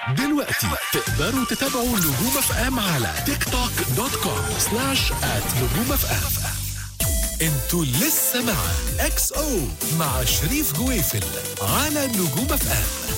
دلوقتي تقدروا تتابعوا نجوم اف ام على تيك توك دوت كوم سلاش ات نجوم اف ام انتوا لسه مع اكس او مع شريف جويفل على نجوم اف ام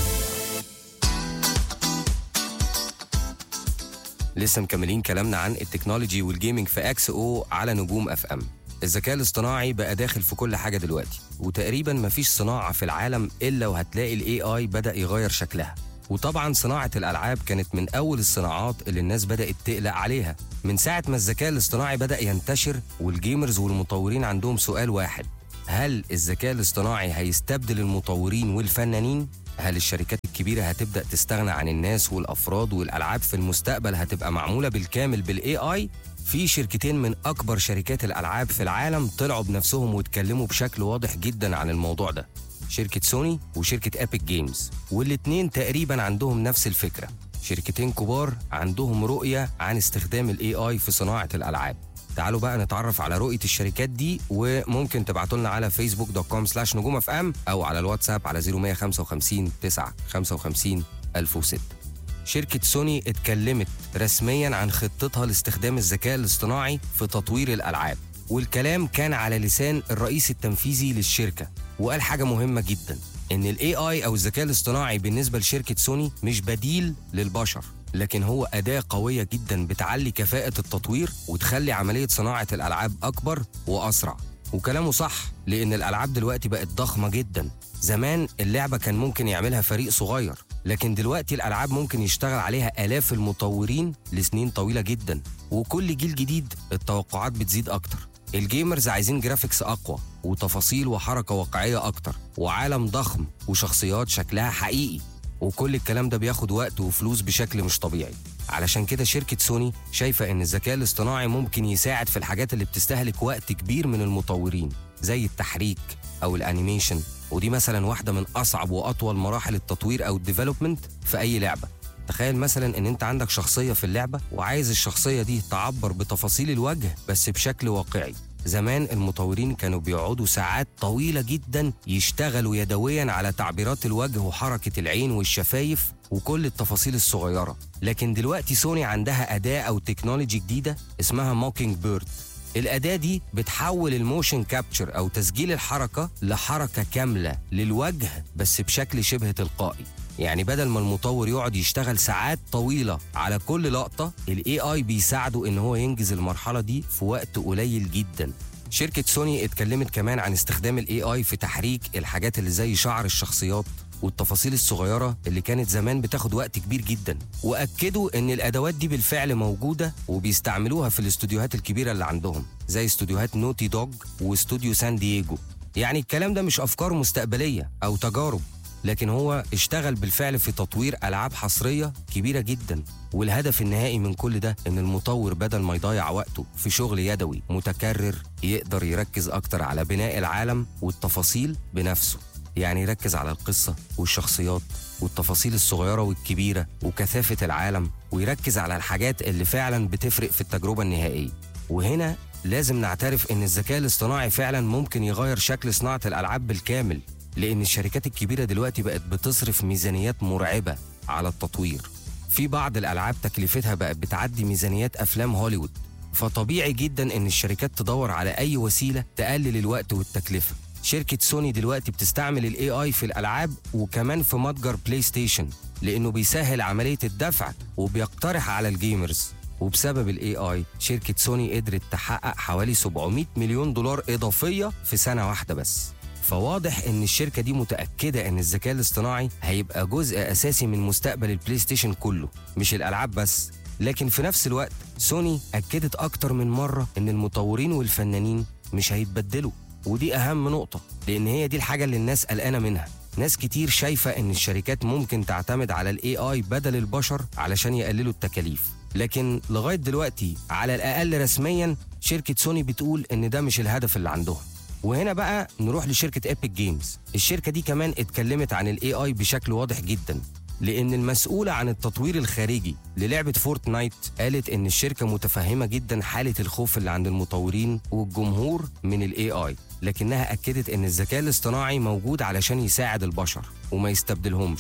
لسه مكملين كلامنا عن التكنولوجي والجيمنج في اكس او على نجوم اف ام الذكاء الاصطناعي بقى داخل في كل حاجه دلوقتي وتقريبا مفيش صناعه في العالم الا وهتلاقي الاي اي بدا يغير شكلها وطبعا صناعه الالعاب كانت من اول الصناعات اللي الناس بدات تقلق عليها من ساعه ما الذكاء الاصطناعي بدا ينتشر والجيمرز والمطورين عندهم سؤال واحد هل الذكاء الاصطناعي هيستبدل المطورين والفنانين هل الشركات الكبيرة هتبدأ تستغنى عن الناس والأفراد والألعاب في المستقبل هتبقى معمولة بالكامل بالاي اي؟ في شركتين من أكبر شركات الألعاب في العالم طلعوا بنفسهم واتكلموا بشكل واضح جدا عن الموضوع ده شركة سوني وشركة ايبك جيمز والاتنين تقريبا عندهم نفس الفكرة شركتين كبار عندهم رؤية عن استخدام الاي اي في صناعة الألعاب تعالوا بقى نتعرف على رؤية الشركات دي وممكن تبعتوا لنا على فيسبوك دوت كوم سلاش نجوم اف ام او على الواتساب على 0155 9 55 1006 شركة سوني اتكلمت رسميا عن خطتها لاستخدام الذكاء الاصطناعي في تطوير الألعاب والكلام كان على لسان الرئيس التنفيذي للشركة وقال حاجة مهمة جدا إن ال AI أو الذكاء الاصطناعي بالنسبة لشركة سوني مش بديل للبشر لكن هو أداة قوية جدا بتعلي كفاءة التطوير وتخلي عملية صناعة الألعاب أكبر وأسرع وكلامه صح لأن الألعاب دلوقتي بقت ضخمة جدا زمان اللعبة كان ممكن يعملها فريق صغير لكن دلوقتي الألعاب ممكن يشتغل عليها آلاف المطورين لسنين طويلة جدا وكل جيل جديد التوقعات بتزيد أكتر الجيمرز عايزين جرافيكس أقوى وتفاصيل وحركة واقعية أكتر وعالم ضخم وشخصيات شكلها حقيقي وكل الكلام ده بياخد وقت وفلوس بشكل مش طبيعي علشان كده شركة سوني شايفة إن الذكاء الاصطناعي ممكن يساعد في الحاجات اللي بتستهلك وقت كبير من المطورين زي التحريك أو الأنيميشن ودي مثلا واحدة من أصعب وأطول مراحل التطوير أو الديفلوبمنت في أي لعبة تخيل مثلا ان انت عندك شخصية في اللعبة وعايز الشخصية دي تعبر بتفاصيل الوجه بس بشكل واقعي زمان المطورين كانوا بيقعدوا ساعات طويلة جدا يشتغلوا يدويا على تعبيرات الوجه وحركة العين والشفايف وكل التفاصيل الصغيرة لكن دلوقتي سوني عندها أداة أو تكنولوجي جديدة اسمها موكينج بيرد الأداة دي بتحول الموشن كابتشر أو تسجيل الحركة لحركة كاملة للوجه بس بشكل شبه تلقائي يعني بدل ما المطور يقعد يشتغل ساعات طويلة على كل لقطة الاي اي بيساعده ان هو ينجز المرحلة دي في وقت قليل جدا شركة سوني اتكلمت كمان عن استخدام الاي اي في تحريك الحاجات اللي زي شعر الشخصيات والتفاصيل الصغيرة اللي كانت زمان بتاخد وقت كبير جدا وأكدوا إن الأدوات دي بالفعل موجودة وبيستعملوها في الاستوديوهات الكبيرة اللي عندهم زي استوديوهات نوتي دوج واستوديو سان دييجو يعني الكلام ده مش أفكار مستقبلية أو تجارب لكن هو اشتغل بالفعل في تطوير ألعاب حصرية كبيرة جدا والهدف النهائي من كل ده إن المطور بدل ما يضيع وقته في شغل يدوي متكرر يقدر يركز أكتر على بناء العالم والتفاصيل بنفسه يعني يركز على القصة والشخصيات والتفاصيل الصغيرة والكبيرة وكثافة العالم ويركز على الحاجات اللي فعلا بتفرق في التجربة النهائية وهنا لازم نعترف إن الذكاء الاصطناعي فعلا ممكن يغير شكل صناعة الألعاب بالكامل لأن الشركات الكبيرة دلوقتي بقت بتصرف ميزانيات مرعبة على التطوير في بعض الألعاب تكلفتها بقت بتعدي ميزانيات أفلام هوليوود فطبيعي جدا إن الشركات تدور على أي وسيلة تقلل الوقت والتكلفة شركة سوني دلوقتي بتستعمل الاي اي في الألعاب وكمان في متجر بلاي ستيشن لأنه بيسهل عملية الدفع وبيقترح على الجيمرز وبسبب الاي اي شركة سوني قدرت تحقق حوالي 700 مليون دولار إضافية في سنة واحدة بس فواضح ان الشركه دي متاكده ان الذكاء الاصطناعي هيبقى جزء اساسي من مستقبل البلاي ستيشن كله مش الالعاب بس لكن في نفس الوقت سوني اكدت اكتر من مره ان المطورين والفنانين مش هيتبدلوا ودي اهم نقطه لان هي دي الحاجه اللي الناس قلقانه منها ناس كتير شايفه ان الشركات ممكن تعتمد على الاي اي بدل البشر علشان يقللوا التكاليف لكن لغايه دلوقتي على الاقل رسميا شركه سوني بتقول ان ده مش الهدف اللي عندهم وهنا بقى نروح لشركة ايبك جيمز الشركة دي كمان اتكلمت عن الاي اي بشكل واضح جدا لأن المسؤولة عن التطوير الخارجي للعبة فورتنايت قالت إن الشركة متفهمة جدا حالة الخوف اللي عند المطورين والجمهور من الاي اي لكنها أكدت إن الذكاء الاصطناعي موجود علشان يساعد البشر وما يستبدلهمش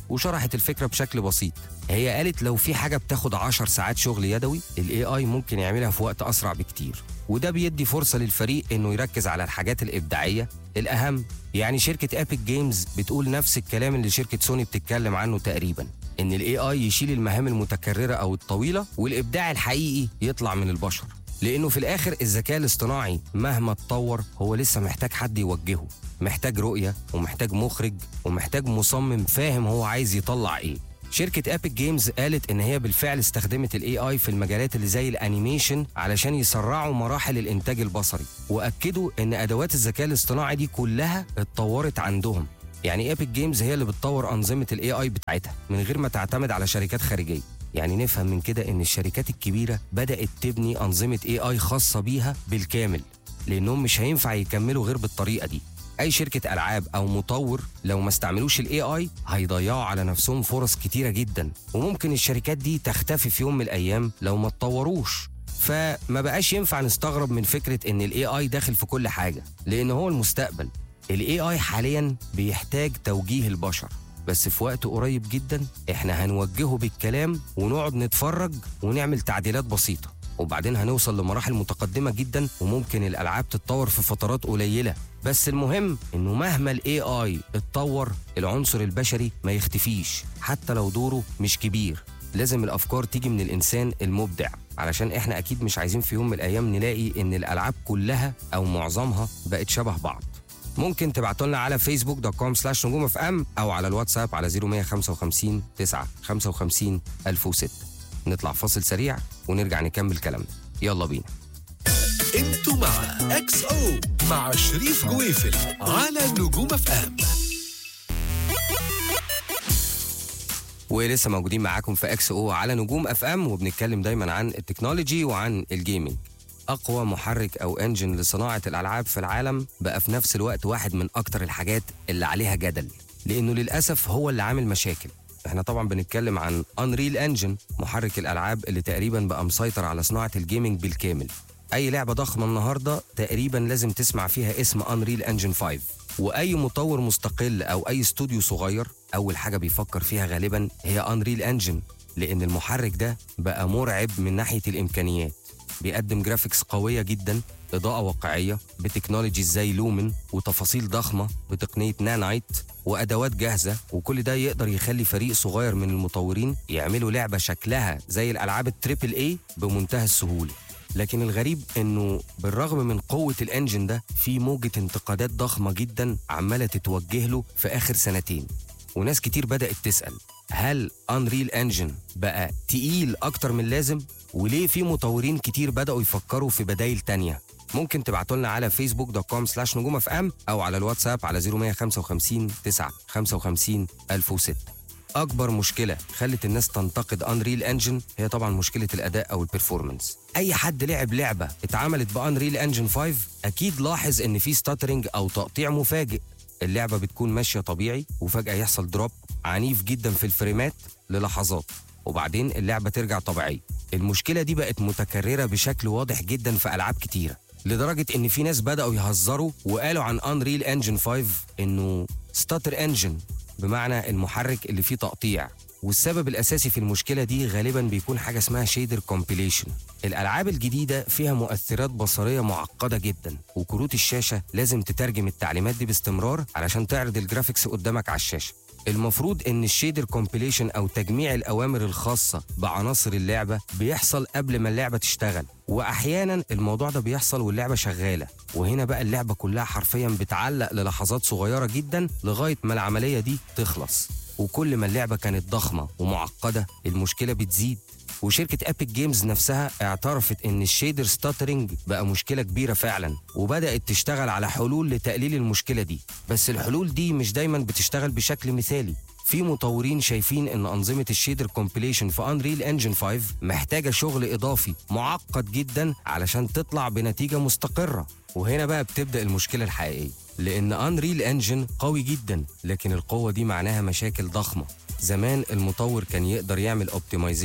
وشرحت الفكره بشكل بسيط هي قالت لو في حاجه بتاخد 10 ساعات شغل يدوي الاي اي ممكن يعملها في وقت اسرع بكتير وده بيدي فرصه للفريق انه يركز على الحاجات الابداعيه الاهم يعني شركه ابيك جيمز بتقول نفس الكلام اللي شركه سوني بتتكلم عنه تقريبا ان الاي اي يشيل المهام المتكرره او الطويله والابداع الحقيقي يطلع من البشر لانه في الاخر الذكاء الاصطناعي مهما اتطور هو لسه محتاج حد يوجهه محتاج رؤيه ومحتاج مخرج ومحتاج مصمم فاهم هو عايز يطلع ايه شركة ابيك جيمز قالت ان هي بالفعل استخدمت الاي اي في المجالات اللي زي الانيميشن علشان يسرعوا مراحل الانتاج البصري واكدوا ان ادوات الذكاء الاصطناعي دي كلها اتطورت عندهم يعني ايبك جيمز هي اللي بتطور انظمه الاي اي بتاعتها من غير ما تعتمد على شركات خارجيه يعني نفهم من كده ان الشركات الكبيره بدات تبني انظمه اي اي خاصه بيها بالكامل لانهم مش هينفع يكملوا غير بالطريقه دي اي شركه العاب او مطور لو ما استعملوش الاي اي هيضيعوا على نفسهم فرص كتيره جدا وممكن الشركات دي تختفي في يوم من الايام لو ما اتطوروش فما بقاش ينفع نستغرب من فكره ان الاي اي داخل في كل حاجه لان هو المستقبل الاي اي حاليا بيحتاج توجيه البشر بس في وقت قريب جدا احنا هنوجهه بالكلام ونقعد نتفرج ونعمل تعديلات بسيطه وبعدين هنوصل لمراحل متقدمه جدا وممكن الالعاب تتطور في فترات قليله بس المهم انه مهما الاي اي اتطور العنصر البشري ما يختفيش حتى لو دوره مش كبير لازم الافكار تيجي من الانسان المبدع علشان احنا اكيد مش عايزين في يوم من الايام نلاقي ان الالعاب كلها او معظمها بقت شبه بعض ممكن تبعتوا لنا على فيسبوك دوت كوم سلاش نجوم اف ام او على الواتساب على 0155 9 55 1006 نطلع فاصل سريع ونرجع نكمل كلامنا يلا بينا انتوا مع اكس او مع شريف جويفل على نجوم اف ام ولسه موجودين معاكم في اكس او على نجوم اف ام وبنتكلم دايما عن التكنولوجي وعن الجيمنج اقوى محرك او انجن لصناعه الالعاب في العالم بقى في نفس الوقت واحد من اكتر الحاجات اللي عليها جدل لانه للاسف هو اللي عامل مشاكل احنا طبعا بنتكلم عن انريل انجن محرك الالعاب اللي تقريبا بقى مسيطر على صناعه الجيمنج بالكامل اي لعبه ضخمه النهارده تقريبا لازم تسمع فيها اسم انريل انجن 5 واي مطور مستقل او اي استوديو صغير اول حاجه بيفكر فيها غالبا هي انريل انجن لان المحرك ده بقى مرعب من ناحيه الامكانيات بيقدم جرافيكس قويه جدا اضاءه واقعيه بتكنولوجي زي لومن وتفاصيل ضخمه بتقنيه نانايت وادوات جاهزه وكل ده يقدر يخلي فريق صغير من المطورين يعملوا لعبه شكلها زي الالعاب التريبل اي بمنتهى السهوله لكن الغريب انه بالرغم من قوه الانجن ده في موجه انتقادات ضخمه جدا عماله تتوجه له في اخر سنتين وناس كتير بدات تسال هل انريل انجن بقى تقيل اكتر من اللازم وليه في مطورين كتير بداوا يفكروا في بدايل تانية ممكن تبعتوا لنا على فيسبوك دوت كوم سلاش نجوم اف ام او على الواتساب على 0155 9 55 1006 اكبر مشكله خلت الناس تنتقد انريل انجن هي طبعا مشكله الاداء او البرفورمانس اي حد لعب لعبه اتعملت بانريل انجن 5 اكيد لاحظ ان في ستاترنج او تقطيع مفاجئ اللعبه بتكون ماشيه طبيعي وفجاه يحصل دروب عنيف جدا في الفريمات للحظات وبعدين اللعبه ترجع طبيعيه المشكله دي بقت متكرره بشكل واضح جدا في العاب كتيره لدرجه ان في ناس بداوا يهزروا وقالوا عن انريل انجن 5 انه ستاتر انجن بمعنى المحرك اللي فيه تقطيع والسبب الاساسي في المشكله دي غالبا بيكون حاجه اسمها شيدر كومبيليشن الالعاب الجديده فيها مؤثرات بصريه معقده جدا وكروت الشاشه لازم تترجم التعليمات دي باستمرار علشان تعرض الجرافيكس قدامك على الشاشه المفروض ان الشيدر كومبيليشن او تجميع الاوامر الخاصه بعناصر اللعبه بيحصل قبل ما اللعبه تشتغل واحيانا الموضوع ده بيحصل واللعبه شغاله وهنا بقى اللعبه كلها حرفيا بتعلق للحظات صغيره جدا لغايه ما العمليه دي تخلص وكل ما اللعبه كانت ضخمه ومعقده المشكله بتزيد وشركة أبيك جيمز نفسها اعترفت إن الشيدر ستاترنج بقى مشكلة كبيرة فعلا وبدأت تشتغل على حلول لتقليل المشكلة دي بس الحلول دي مش دايما بتشتغل بشكل مثالي في مطورين شايفين ان انظمه الشيدر كومبيليشن في انريل انجن 5 محتاجه شغل اضافي معقد جدا علشان تطلع بنتيجه مستقره وهنا بقى بتبدا المشكله الحقيقيه لان انريل انجن قوي جدا لكن القوه دي معناها مشاكل ضخمه زمان المطور كان يقدر يعمل اوبتمايزيشن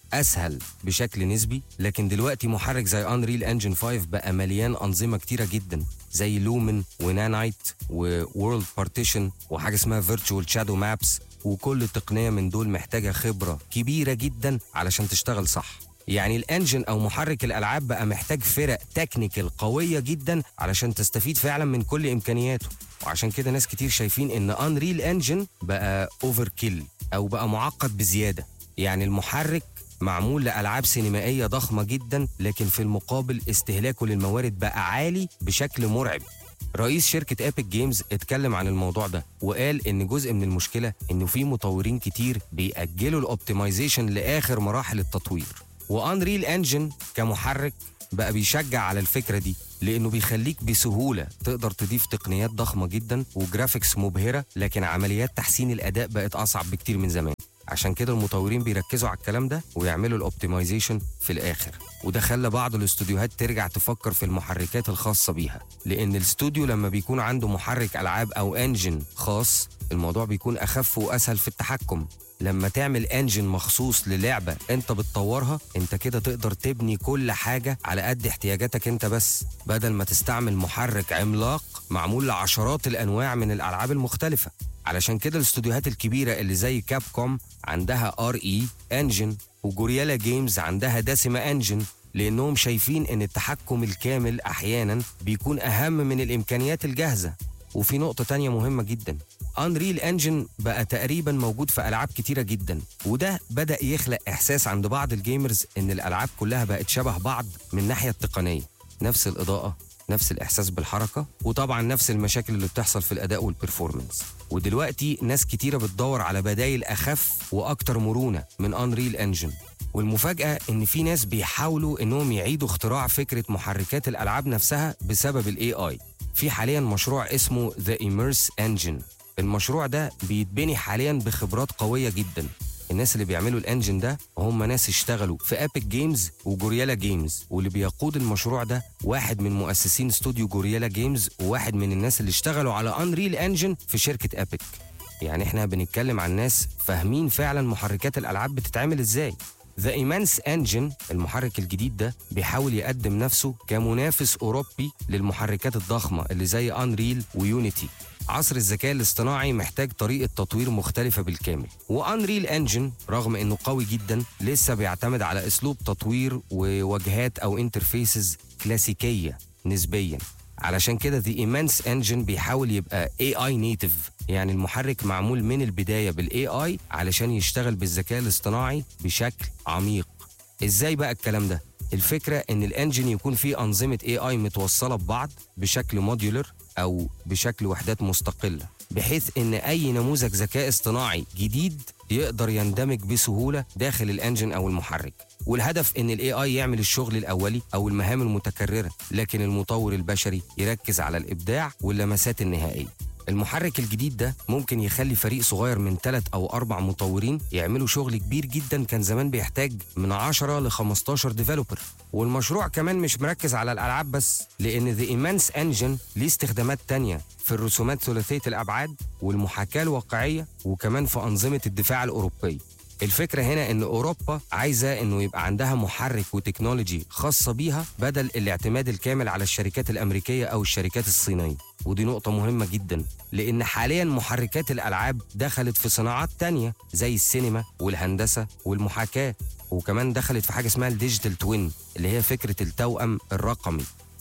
اسهل بشكل نسبي لكن دلوقتي محرك زي انريل انجن 5 بقى مليان انظمه كتيره جدا زي لومن ونانايت وورلد بارتيشن وحاجه اسمها فيرتشوال شادو مابس وكل تقنيه من دول محتاجه خبره كبيره جدا علشان تشتغل صح يعني الانجن او محرك الالعاب بقى محتاج فرق تكنيكال قويه جدا علشان تستفيد فعلا من كل امكانياته وعشان كده ناس كتير شايفين ان انريل انجن بقى اوفر كيل او بقى معقد بزياده يعني المحرك معمول لألعاب سينمائية ضخمة جدا لكن في المقابل استهلاكه للموارد بقى عالي بشكل مرعب رئيس شركة ايبك جيمز اتكلم عن الموضوع ده وقال ان جزء من المشكلة انه في مطورين كتير بيأجلوا الاوبتمايزيشن لآخر مراحل التطوير وانريل انجن كمحرك بقى بيشجع على الفكرة دي لانه بيخليك بسهولة تقدر تضيف تقنيات ضخمة جدا وجرافيكس مبهرة لكن عمليات تحسين الاداء بقت اصعب بكتير من زمان عشان كده المطورين بيركزوا على الكلام ده ويعملوا الاوبتمايزيشن في الاخر وده خلى بعض الاستوديوهات ترجع تفكر في المحركات الخاصه بيها لان الاستوديو لما بيكون عنده محرك العاب او انجن خاص الموضوع بيكون اخف واسهل في التحكم لما تعمل انجن مخصوص للعبه انت بتطورها انت كده تقدر تبني كل حاجه على قد احتياجاتك انت بس بدل ما تستعمل محرك عملاق معمول لعشرات الانواع من الالعاب المختلفه علشان كده الاستوديوهات الكبيره اللي زي كاب كوم عندها ار اي انجن وجوريالا جيمز عندها داسما انجن لانهم شايفين ان التحكم الكامل احيانا بيكون اهم من الامكانيات الجاهزه وفي نقطه تانية مهمه جدا انريل انجن بقى تقريبا موجود في العاب كتيره جدا وده بدا يخلق احساس عند بعض الجيمرز ان الالعاب كلها بقت شبه بعض من الناحيه التقنيه نفس الاضاءه نفس الاحساس بالحركه وطبعا نفس المشاكل اللي بتحصل في الاداء والبرفورمانس ودلوقتي ناس كتيره بتدور على بدايل اخف واكتر مرونه من انريل انجن والمفاجاه ان في ناس بيحاولوا انهم يعيدوا اختراع فكره محركات الالعاب نفسها بسبب الاي اي في حاليا مشروع اسمه ذا ايميرس انجن المشروع ده بيتبني حاليا بخبرات قويه جدا الناس اللي بيعملوا الانجن ده هم ناس اشتغلوا في ابيك جيمز وجوريالا جيمز واللي بيقود المشروع ده واحد من مؤسسين استوديو جوريالا جيمز وواحد من الناس اللي اشتغلوا على انريل انجن في شركه ابيك يعني احنا بنتكلم عن ناس فاهمين فعلا محركات الالعاب بتتعمل ازاي ذا ايمانس انجن المحرك الجديد ده بيحاول يقدم نفسه كمنافس اوروبي للمحركات الضخمه اللي زي انريل ويونيتي عصر الذكاء الاصطناعي محتاج طريقة تطوير مختلفة بالكامل وأنريل انجن رغم انه قوي جدا لسه بيعتمد على اسلوب تطوير وواجهات او انترفيسز كلاسيكية نسبيا علشان كده The Immense Engine بيحاول يبقى AI native يعني المحرك معمول من البداية بالاي اي علشان يشتغل بالذكاء الاصطناعي بشكل عميق ازاي بقى الكلام ده الفكرة ان الانجن يكون فيه انظمة اي اي متوصلة ببعض بشكل موديولر او بشكل وحدات مستقلة بحيث ان اي نموذج ذكاء اصطناعي جديد يقدر يندمج بسهولة داخل الانجن او المحرك والهدف ان الاي اي يعمل الشغل الاولي او المهام المتكررة لكن المطور البشري يركز على الابداع واللمسات النهائية المحرك الجديد ده ممكن يخلي فريق صغير من ثلاث أو أربع مطورين يعملوا شغل كبير جدا كان زمان بيحتاج من 10 ل 15 ديفلوبر والمشروع كمان مش مركز على الألعاب بس لأن ذا إيمانس انجن ليه استخدامات تانية في الرسومات ثلاثية الأبعاد والمحاكاة الواقعية وكمان في أنظمة الدفاع الأوروبية الفكرة هنا إن أوروبا عايزة إنه يبقى عندها محرك وتكنولوجي خاصة بيها بدل الاعتماد الكامل على الشركات الأمريكية أو الشركات الصينية ودي نقطة مهمة جدا لأن حاليا محركات الألعاب دخلت في صناعات تانية زي السينما والهندسة والمحاكاة وكمان دخلت في حاجة اسمها الديجيتال توين اللي هي فكرة التوأم الرقمي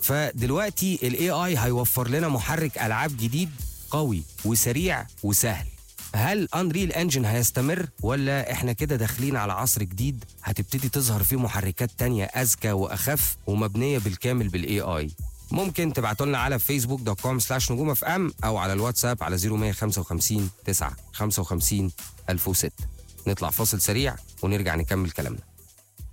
فدلوقتي الاي اي هيوفر لنا محرك ألعاب جديد قوي وسريع وسهل هل انريل انجن هيستمر ولا احنا كده داخلين على عصر جديد هتبتدي تظهر فيه محركات تانية اذكى واخف ومبنيه بالكامل بالاي اي ممكن تبعتوا لنا على فيسبوك دوت كوم سلاش نجوم اف ام او على الواتساب على 0155 9 55 1006 نطلع فاصل سريع ونرجع نكمل كلامنا